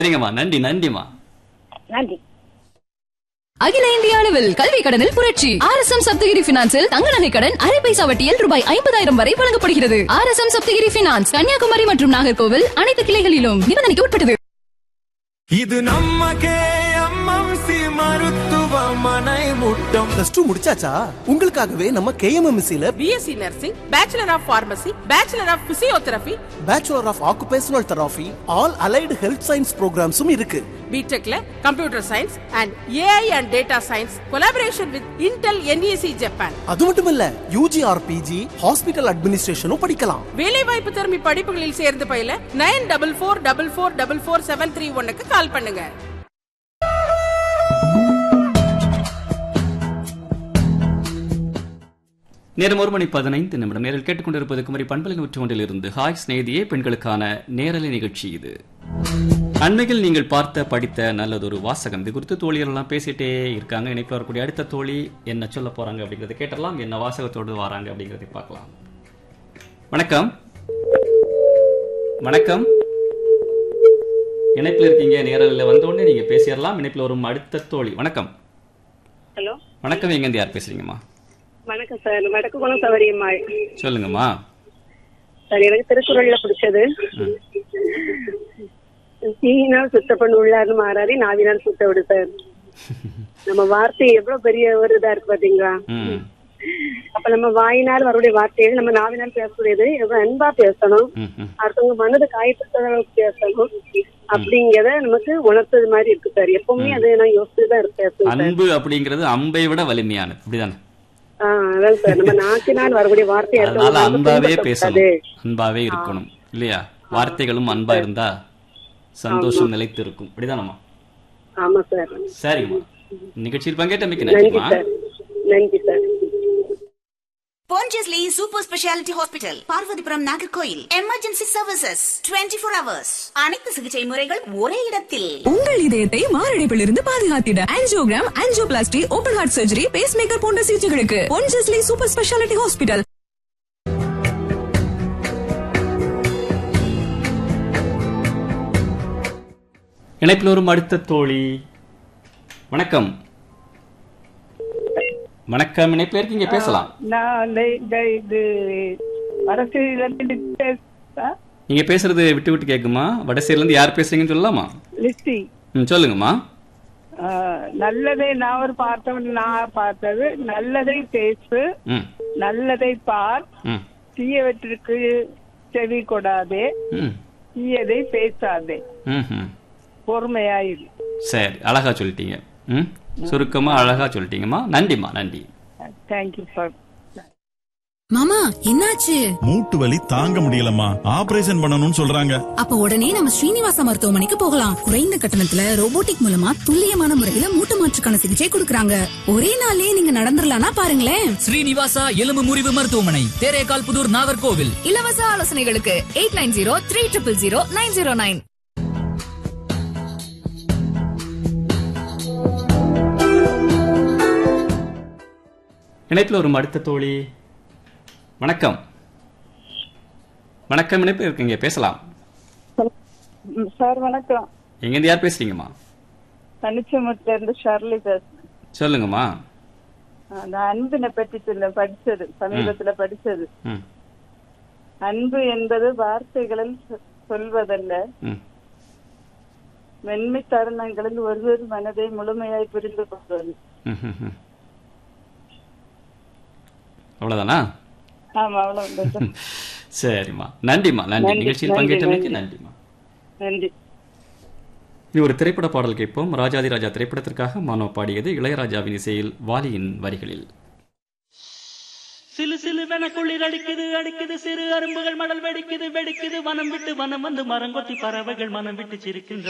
சரிங்கம்மா நன்றி நன்றிம்மா நன்றி அகில இந்திய அளவில் கல்வி கடனில் புரட்சி ஆர் எஸ் எம் சப்தகிரி பினான்சில் தங்க நகை கடன் அரை பைசா வட்டியில் ரூபாய் ஐம்பதாயிரம் வரை வழங்கப்படுகிறது R S M Sapthagiri finance Kanyakumari மற்றும் நாகர்கோவில் அனைத்து கிளைகளிலும் நிபந்தனைக்கு உட்பட்டது இது நம்ம கேஎம்எம்சி மருத்துவமனை முட்டம் பிளஸ் டூ முடிச்சாச்சா உங்களுக்காகவே நம்ம கேஎம்எம்சில BSc nursing bachelor of pharmacy bachelor of physiotherapy bachelor of occupational therapy all allied health science ப்ரோக்ராம்ஸும் இருக்கு பிடெக்ல computer science and AI and data science collaboration with Intel NEC Japan அது மட்டும் இல்ல யூஜி ஆர் பிஜி ஹாஸ்பிட்டல் அட்மினிஸ்ட்ரேஷனும் படிக்கலாம் வேலைவாய்ப்பு திறமை படிப்புகளில் சேர்ந்து பயில nine double four double four double four seven three ஒன்னுக்கு கால் பண்ணுங்க நேரம் ஒரு மணி பதினைந்து நிமிடம் நேரில் கேட்டுக்கொண்டிருப்பது குமரி பண்பலை நூற்றி ஒன்றில் இருந்து ஹாய் ஸ்நேதியே பெண்களுக்கான நேரலை நிகழ்ச்சி இது அண்மையில் நீங்கள் பார்த்த படித்த நல்லதொரு வாசகம் இது குறித்து தோழியர் எல்லாம் பேசிட்டே இருக்காங்க இணைப்பில் வரக்கூடிய அடுத்த தோழி என்ன சொல்ல போறாங்க அப்படிங்கறத கேட்டலாம் என்ன வாசகத்தோடு வராங்க அப்படிங்கறதை பார்க்கலாம் வணக்கம் வணக்கம் இணைப்பில் இருக்கீங்க நேரலில் வந்த உடனே நீங்க பேசிடலாம் இணைப்பில் வரும் அடுத்த தோழி வணக்கம் ஹலோ வணக்கம் எங்கேருந்து யார் பேசுறீங்கம்மா வணக்கம் சார் வடக்கு குணம் சௌகரியம்மாள் சொல்லுங்கம்மா சார் எனக்கு திருக்குறள்ல பிடிச்சது தீயினால் சுத்தப்பண்ணு உள்ளார்னு மாறாரி நாவினால் சுத்த விடு சார் நம்ம வார்த்தை எவ்வளவு பெரிய ஒரு இதா இருக்கு பாத்தீங்களா ம் அப்ப நம்ம வாயினால் வரக்கூடிய வார்த்தைகள் நம்ம நாவினால் பேசக்கூடியது எவ்வளவு அன்பா பேசணும் ம் ம் அடுத்தவங்க மனது காயப்படுத்தாத அளவுக்கு பேசணும் அப்படிங்கறத நமக்கு உணர்த்தது மாதிரி இருக்கு சார் எப்பவுமே அதை நான் யோசிச்சுதான் தான் பேசுவேன் சார் அன்பு அப்படிங்கிறது அம்பை விட வலிமையானது அப்படிதானே ஆஹ் அதான் சார் நம்ம நாக்கினால் வரக்கூடிய வார்த்தை அதனால அன்பாவே அடுத்தவங்க பேசணும் புண்படுத்தக்கூடாது. அன்பாவே இருக்கணும் இல்லையா வார்த்தைகளும் அன்பா இருந்தா சந்தோஷம் நிலைத்து இருக்கும் அப்படிதானம்மா ஆமா சார் சரிங்கம்மா நிகழ்ச்சியில் பங்கேற்றமைக்கு நன்றி நன்றிம்மா சார் நன்றி sir Pondicherry Super Speciality Hospital, Parvathipuram Nagercoil emergency services 24 four hours அனைத்து சிகிச்சை முறைகள் ஒரே இடத்தில் உங்கள் இதயத்தை மாரடைப்பிலிருந்து பாதுகாத்திட angiogram angioplasty open heart surgery pacemaker போன்ற சிகிச்சைகளுக்கு பொன்ஜஸ்லி சூப்பர் ஸ்பெஷாலிட்டி ஹாஸ்பிட்டல் இணைப்பில் வரும் அடுத்த தோழி வணக்கம் வணக்கம் இணைப்பில் இருக்கீங்க பேசலாம் நான் இந்த- இந்த இது அரசியலிருந்து பேசுறா நீங்க பேசுறது விட்டு விட்டு கேக்குமா வடசேரில இருந்து யார் பேசுறீங்கன்னு சொல்லலாமா லிஸ்டி ம் சொல்லுங்கம்மா ஆஹ், நல்லதை நான் ஒரு பார்த்தவன் நான் பார்த்தது நல்லதை பேசு ம் நல்லதை பார் ம் தீயவற்றிற்கு செவி கொடாதே ம் தீயதை பேசாதே ம் ம் பொறுமையாயிரு சரி அழகா சொல்லிட்டீங்க ம் சுருக்கமா அழகா சொல்லிட்டீங்கம்மா நன்றிம்மா நன்றி தேங்க்யூ ஃபார் மாமா என்னாச்சு மூட்டு வலி தாங்க முடியலம்மா ஆபரேஷன் பண்ணணும்னு சொல்றாங்க அப்ப உடனே நம்ம ஸ்ரீனிவாச மருத்துவமனைக்கு போகலாம் குறைந்த கட்டணத்துல ரோபோட்டிக் மூலமா துல்லியமான முறையில மூட்டு மாற்றுக்கான சிகிச்சை கொடுக்கறாங்க ஒரே நாள்லயே நீங்க நடந்துடலாம்னா பாருங்களேன் ஸ்ரீனிவாசா எலும்பு முறிவு மருத்துவமனை தேரேகால் புதூர் நாகர்கோவில் இலவச ஆலோசனைகளுக்கு eight nine zero three triple zero nine zero nine இணைப்பில் வரும் அடுத்த தோழி வணக்கம் வணக்கம் இணைப்பு இருக்கீங்க பேசலாம் சார் வணக்கம் எங்கேருந்து யார் பேசுறீங்கம்மா தனிச்சமுத்துல இருந்து ஷர்லி பேசுறேன் சொல்லுங்கம்மா அந்த அன்பினை பற்றி சொல்ல படிச்சது சமீபத்துல படிச்சது ம் அன்பு என்பது வார்த்தைகளில் சொ- சொல்வதல்ல ம் மென்மை தருணங்களில் ஒருவர் மனதை முழுமையாய் புரிந்து கொள்வது ம், ம், ம். அவ்வளவுதானா ஆமா அவ்வளவு சரிம்மா நன்றிம்மா நன்றி நன்றி, நிகழ்ச்சியில் நன்றி, பங்கேற்றமைக்கு நன்றி. நன்றிம்மா நன்றி இது ஒரு திரைப்பட பாடல் கேட்போம் ராஜாதிராஜா திரைப்படத்திற்காக மானோ பாடியது இளையராஜாவின் இசையில் வாலியின் வரிகளில் சிலு சிலுவென குளிர் அடிக்குது அடிக்குது சிறு அரும்புகள் மடல் வெடிக்குது வெடிக்குது வனம் விட்டு வனம் வந்து மரங்கொத்தி பறவைகள் மனம் விட்டு சிரிக்கின்ற